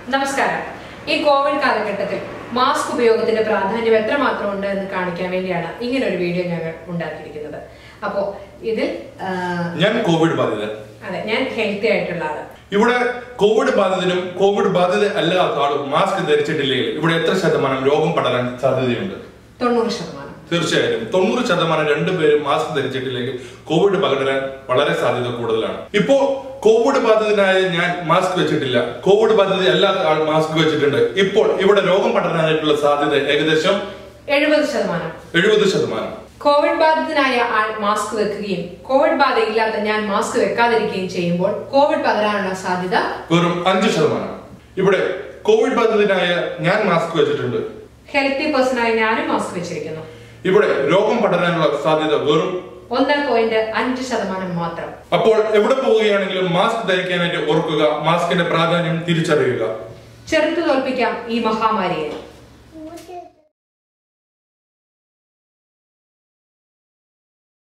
നമസ്കാരം ഈ കോവിഡ് കാലഘട്ടത്തിൽ മാസ്ക് ഉപയോഗത്തിന്റെ പ്രാധാന്യം എത്രമാത്രം ഉണ്ട് എന്ന് കാണിക്കാൻ വേണ്ടിയാണ് ഇങ്ങനെ ഒരു വീഡിയോ ഞങ്ങൾ ഉണ്ടാക്കിയിരിക്കുന്നത് അപ്പോ ഇതിൽ ആ, ഞാൻ കോവിഡ് ബാധിതൻ അതെ ഞാൻ ഹെൽത്തി ആയിട്ടുള്ള ആള് ഇവിടെ കോവിഡ് ബാധിതനും കോവിഡ് ബാധിത അല്ലാത്ത ആളും മാസ്ക് ധരിച്ചിട്ടില്ലെങ്കിൽ ഇവിടെ എത്ര ശതമാനം രോഗം പടരാൻ സാധ്യതയുണ്ട് തൊണ്ണൂറ് ശതമാനം തീർച്ചയായും തൊണ്ണൂറ് ശതമാനം രണ്ടുപേരും മാസ്ക് ധരിച്ചിട്ടില്ലെങ്കിൽ കോവിഡ് പകരാൻ വളരെ സാധ്യത കൂടുതലാണ് ഇപ്പോ കോവിഡ് ബാധിതനായ ഞാൻ മാസ്ക് വെച്ചിട്ടില്ല കോവിഡ് ബാധിത അല്ലാത്ത ആൾ മാസ്ക് വെച്ചിട്ടുണ്ട് ഇപ്പോൾ ഇവിടെ രോഗം പടരാനായിട്ടുള്ള സാധ്യത ഏകദേശം എഴുപത് ശതമാനം എഴുപത് ശതമാനം കോവിഡ് ബാധിതനായ ആൾ മാസ്ക് വെക്കുകയും കോവിഡ് ബാധ ഇല്ലാത്ത ഞാൻ മാസ്ക് വെക്കാതിരിക്കുകയും ചെയ്യുമ്പോൾ കോവിഡ് പകരാനുള്ള സാധ്യത വെറും അഞ്ച് ശതമാനം ഇവിടെ കോവിഡ് ബാധിതനായ ഞാൻ മാസ്ക് വെച്ചിട്ടുണ്ട് ഹെൽത്തി പേഴ്സണായി ഞാനും മാസ്ക് വെച്ചിരിക്കുന്നു ഇവിടെ രോഗം പടരാനുള്ള സാധ്യത വെറും ഒന്ന് പോയിന്റ് അഞ്ച് ശതമാനം മാത്രം അപ്പോൾ എവിടെ പോവുകയാണെങ്കിലും മാസ്ക് ധരിക്കാനായിട്ട് ഓർക്കുക മാസ്കിന്റെ പ്രാധാന്യം തിരിച്ചറിയുക ചെറുത്തു തോൽപ്പിക്കാം ഈ മഹാമാരിയെ